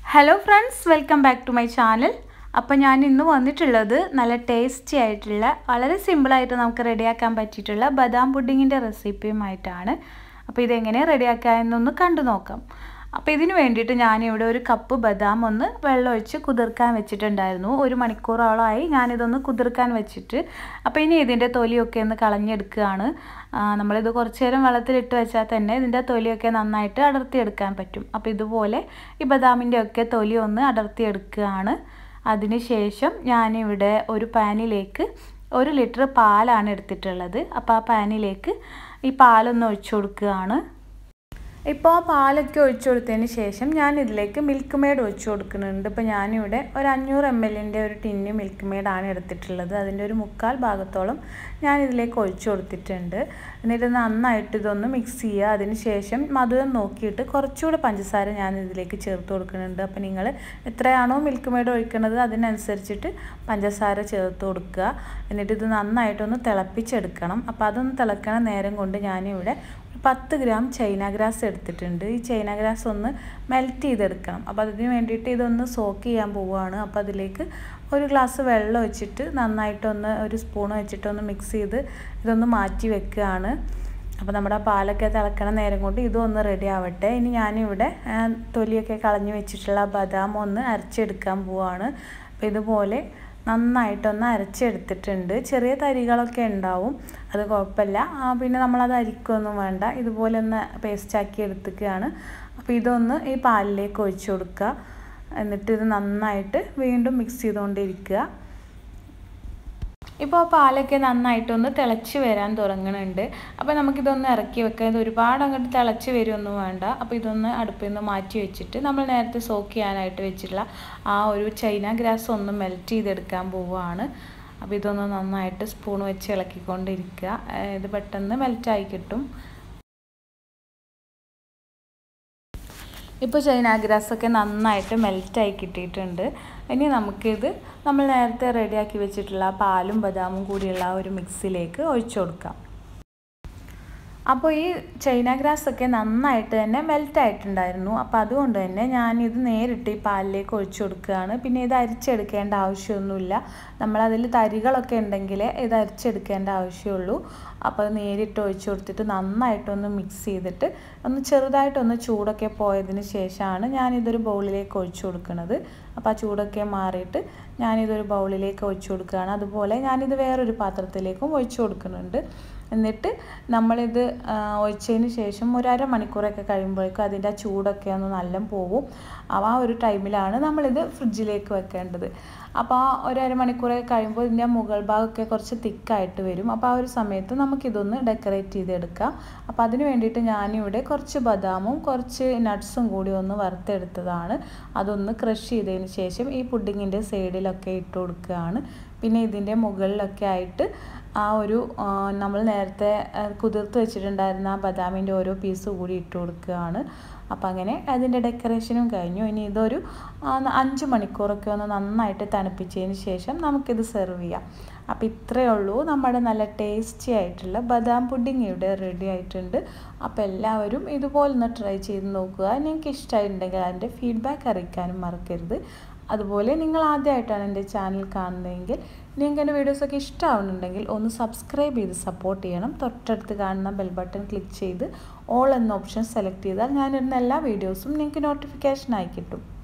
hello friends welcome back to my channel അപ്പോൾ ഞാൻ ഇന്ന് വന്നിട്ടുള്ളത് നല്ല ടേസ്റ്റി ആയിട്ടുള്ള വളരെ സിമ്പിളായിട്ട് നമുക്ക് റെഡിയാക്കാൻ പറ്റിയിട്ടുള്ള ബദാം പുഡിങ്ങിൻ്റെ റെസിപ്പിയുമായിട്ടാണ് അപ്പോൾ ഇതെങ്ങനെ റെഡിയാക്കാമെന്നൊന്ന് കണ്ടു നോക്കാം അപ്പോൾ ഇതിന് വേണ്ടിയിട്ട് ഞാനിവിടെ ഒരു കപ്പ് ബദാം ഒന്ന് വെള്ളമൊഴിച്ച് കുതിർക്കാൻ വെച്ചിട്ടുണ്ടായിരുന്നു ഒരു മണിക്കൂറോളമായി ഞാനിതൊന്ന് കുതിർക്കാൻ വെച്ചിട്ട് അപ്പോൾ ഇനി ഇതിൻ്റെ തൊലിയൊക്കെ ഒന്ന് കളഞ്ഞെടുക്കുകയാണ് നമ്മളിത് കുറച്ച് നേരം വെള്ളത്തിലിട്ട് വെച്ചാൽ തന്നെ ഇതിൻ്റെ തൊലിയൊക്കെ നന്നായിട്ട് അടർത്തിയെടുക്കാൻ പറ്റും അപ്പോൾ ഇതുപോലെ ഈ ബദാമിൻ്റെ ഒക്കെ തൊലി ഒന്ന് അടർത്തിയെടുക്കുകയാണ് അതിനുശേഷം ഞാനിവിടെ ഒരു പാനിലേക്ക് ഒരു ലിറ്റർ പാലാണ് എടുത്തിട്ടുള്ളത് അപ്പോൾ ആ പാനിലേക്ക് ഈ പാലൊന്ന് ഒഴിച്ചു കൊടുക്കുകയാണ് ഇപ്പോൾ ആ പാലൊക്കെ ഒഴിച്ചു കൊടുത്തതിന് ശേഷം ഞാൻ ഇതിലേക്ക് മിൽക്ക് മെയ്ഡ് ഒഴിച്ചു കൊടുക്കുന്നുണ്ട് ഇപ്പോൾ ഞാനിവിടെ ഒരു അഞ്ഞൂറ് എം എല്ലിൻ്റെ ഒരു ടിന്ന് മിൽക്ക് മെയ്ഡാണ് എടുത്തിട്ടുള്ളത് അതിൻ്റെ ഒരു മുക്കാൽ ഭാഗത്തോളം ഞാൻ ഇതിലേക്ക് ഒഴിച്ചു കൊടുത്തിട്ടുണ്ട് എന്നിട്ട് നന്നായിട്ട് ഇതൊന്ന് മിക്സ് ചെയ്യുക അതിന് ശേഷം മധുരം നോക്കിയിട്ട് കുറച്ചുകൂടെ പഞ്ചസാര ഞാൻ ഇതിലേക്ക് ചേർത്ത് കൊടുക്കുന്നുണ്ട് അപ്പോൾ നിങ്ങൾ എത്രയാണോ മിൽക്ക് മെയ്ഡ് ഒഴിക്കുന്നത് അതിനനുസരിച്ചിട്ട് പഞ്ചസാര ചേർത്ത് കൊടുക്കുക എന്നിട്ട് ഇത് നന്നായിട്ടൊന്ന് തിളപ്പിച്ചെടുക്കണം അപ്പോൾ അതൊന്ന് തിളക്കണ നേരം കൊണ്ട് ഞാനിവിടെ പത്ത് ഗ്രാം ചൈന ഗ്രാസ് എടുത്തിട്ടുണ്ട് ഈ ചൈന ഗ്രാസ് ഒന്ന് മെൽറ്റ് ചെയ്തെടുക്കണം അപ്പോൾ അതിന് വേണ്ടിയിട്ട് ഇതൊന്ന് സോക്ക് ചെയ്യാൻ പോവുകയാണ് അപ്പോൾ അതിലേക്ക് ഒരു ഗ്ലാസ് വെള്ളം ഒഴിച്ചിട്ട് നന്നായിട്ടൊന്ന് ഒരു സ്പൂൺ വെച്ചിട്ടൊന്ന് മിക്സ് ചെയ്ത് ഇതൊന്ന് മാറ്റി വെക്കുകയാണ് അപ്പോൾ നമ്മുടെ പാലൊക്കെ തിളക്കണ നേരം കൊണ്ട് ഇതും ഒന്ന് റെഡി ആവട്ടെ ഇനി ഞാനിവിടെ തൊലിയൊക്കെ കളഞ്ഞു വെച്ചിട്ടുള്ള ബദാം ഒന്ന് അരച്ചെടുക്കാൻ പോവാണ് അപ്പോൾ ഇതുപോലെ നന്നായിട്ടൊന്ന് അരച്ചെടുത്തിട്ടുണ്ട് ചെറിയ തരികളൊക്കെ ഉണ്ടാവും അത് കുഴപ്പമില്ല പിന്നെ നമ്മളത് അരിക്കൊന്നും വേണ്ട ഇതുപോലെ ഒന്ന് പേസ്റ്റാക്കി എടുത്തുകയാണ് അപ്പോൾ ഇതൊന്ന് ഈ പാലിലേക്ക് ഒഴിച്ചു കൊടുക്കുക എന്നിട്ട് ഇത് നന്നായിട്ട് വീണ്ടും മിക്സ് ചെയ്തുകൊണ്ടിരിക്കുക ഇപ്പോൾ പാലൊക്കെ നന്നായിട്ടൊന്ന് തിളച്ച് വരാൻ തുടങ്ങുന്നുണ്ട് അപ്പോൾ നമുക്കിതൊന്ന് ഇറക്കി വെക്കാം ഇത് ഒരുപാട് അങ്ങോട്ട് തിളച്ച് വരുമൊന്നും വേണ്ട അപ്പോൾ ഇതൊന്ന് അടുപ്പിൽ നിന്ന് മാറ്റി വെച്ചിട്ട് നമ്മൾ നേരത്തെ സോക്ക് ചെയ്യാനായിട്ട് വെച്ചിട്ടുള്ള ആ ഒരു ചൈന ഗ്രാസ് ഒന്ന് മെൽറ്റ് ചെയ്തെടുക്കാൻ പോവുകയാണ് അപ്പോൾ ഇതൊന്ന് നന്നായിട്ട് സ്പൂൺ വെച്ച് ഇളക്കിക്കൊണ്ടിരിക്കുക ഇത് പെട്ടെന്ന് മെൽറ്റായി കിട്ടും ഇപ്പോൾ ചൈന ഗ്രാസൊക്കെ നന്നായിട്ട് മെൽറ്റായി കിട്ടിയിട്ടുണ്ട് ഇനി നമുക്കിത് നമ്മൾ നേരത്തെ റെഡിയാക്കി വെച്ചിട്ടുള്ള പാലും ബദാമും കൂടിയുള്ള ഒരു മിക്സിലേക്ക് ഒഴിച്ചു കൊടുക്കാം അപ്പോൾ ഈ ചൈന ഗ്രാസ് ഒക്കെ നന്നായിട്ട് തന്നെ മെൽറ്റ് ആയിട്ടുണ്ടായിരുന്നു അപ്പോൾ അതുകൊണ്ട് തന്നെ ഞാനിത് നേരിട്ട് ഈ പാലിലേക്ക് ഒഴിച്ചു കൊടുക്കുകയാണ് പിന്നെ ഇത് അരിച്ചെടുക്കേണ്ട ആവശ്യമൊന്നുമില്ല നമ്മളതിൽ തരികളൊക്കെ ഉണ്ടെങ്കിൽ ഇത് അരിച്ചെടുക്കേണ്ട ആവശ്യമുള്ളൂ അപ്പോൾ അത് നേരിട്ട് ഒഴിച്ചു കൊടുത്തിട്ട് നന്നായിട്ടൊന്ന് മിക്സ് ചെയ്തിട്ട് ഒന്ന് ചെറുതായിട്ടൊന്ന് ചൂടൊക്കെ പോയതിന് ശേഷമാണ് ഞാനിതൊരു ബൗളിലേക്ക് ഒഴിച്ചു കൊടുക്കുന്നത് അപ്പോൾ ആ ചൂടൊക്കെ മാറിയിട്ട് ഞാനിതൊരു ബൗളിലേക്ക് ഒഴിച്ചു കൊടുക്കുകയാണ് അതുപോലെ ഞാനിത് വേറൊരു പാത്രത്തിലേക്കും ഒഴിച്ചു കൊടുക്കുന്നുണ്ട് എന്നിട്ട് നമ്മളിത് ഒഴിച്ചതിന് ശേഷം ഒരു അരമണിക്കൂറൊക്കെ കഴിയുമ്പോഴേക്കും അതിൻ്റെ ആ ചൂടൊക്കെ ഒന്ന് നല്ല പോവും ആ ഒരു ടൈമിലാണ് നമ്മളിത് ഫ്രിഡ്ജിലേക്ക് വെക്കേണ്ടത് അപ്പോൾ ആ ഒരു അരമണിക്കൂറൊക്കെ കഴിയുമ്പോൾ ഇതിൻ്റെ മുകൾ ഭാഗമൊക്കെ കുറച്ച് തിക്കായിട്ട് വരും അപ്പോൾ ആ ഒരു സമയത്ത് നമുക്കിതൊന്ന് ഡെക്കറേറ്റ് ചെയ്തെടുക്കാം അപ്പോൾ അതിന് വേണ്ടിയിട്ട് ഞാനിവിടെ കുറച്ച് ബദാമും കുറച്ച് നട്ട്സും കൂടി ഒന്ന് വറുത്തെടുത്തതാണ് അതൊന്ന് ക്രഷ് ചെയ്തതിന് ശേഷം ഈ പുഡിങ്ങിൻ്റെ സൈഡിലൊക്കെ ഇട്ട് കൊടുക്കുകയാണ് പിന്നെ ഇതിൻ്റെ മുകളിലൊക്കെ ആയിട്ട് ആ ഒരു നമ്മൾ നേരത്തെ കുതിർത്ത് വെച്ചിട്ടുണ്ടായിരുന്ന ആ ബദാമിൻ്റെ ഓരോ പീസ് കൂടി ഇട്ട് കൊടുക്കുകയാണ് അപ്പം അങ്ങനെ അതിൻ്റെ ഡെക്കറേഷനും കഴിഞ്ഞു ഇനി ഇതൊരു അഞ്ച് മണിക്കൂറൊക്കെ ഒന്ന് നന്നായിട്ട് തണുപ്പിച്ചതിന് ശേഷം നമുക്കിത് സെർവ് ചെയ്യാം അപ്പോൾ ഇത്രയേ ഉള്ളൂ നമ്മുടെ നല്ല ടേസ്റ്റി ആയിട്ടുള്ള ബദാം പുഡിങ് ഇവിടെ റെഡി ആയിട്ടുണ്ട് അപ്പോൾ എല്ലാവരും ഇതുപോലെ ഒന്ന് ട്രൈ ചെയ്ത് നോക്കുക നിങ്ങൾക്ക് ഇഷ്ടമായിട്ടുണ്ടെങ്കിൽ അതിൻ്റെ ഫീഡ്ബാക്ക് അറിയിക്കാനും മറക്കരുത് അതുപോലെ നിങ്ങൾ ആദ്യമായിട്ടാണ് എൻ്റെ ചാനൽ കാണുന്നതെങ്കിൽ നിങ്ങൾക്ക് എൻ്റെ വീഡിയോസൊക്കെ ഇഷ്ടമാവുന്നുണ്ടെങ്കിൽ ഒന്ന് സബ്സ്ക്രൈബ് ചെയ്ത് സപ്പോർട്ട് ചെയ്യണം തൊട്ടടുത്ത് കാണുന്ന ബെൽ ബട്ടൺ ക്ലിക്ക് ചെയ്ത് ഓൾ എന്ന ഓപ്ഷൻ സെലക്ട് ചെയ്താൽ ഞാനിടുന്ന എല്ലാ വീഡിയോസും നിങ്ങൾക്ക് നോട്ടിഫിക്കേഷനായി കിട്ടും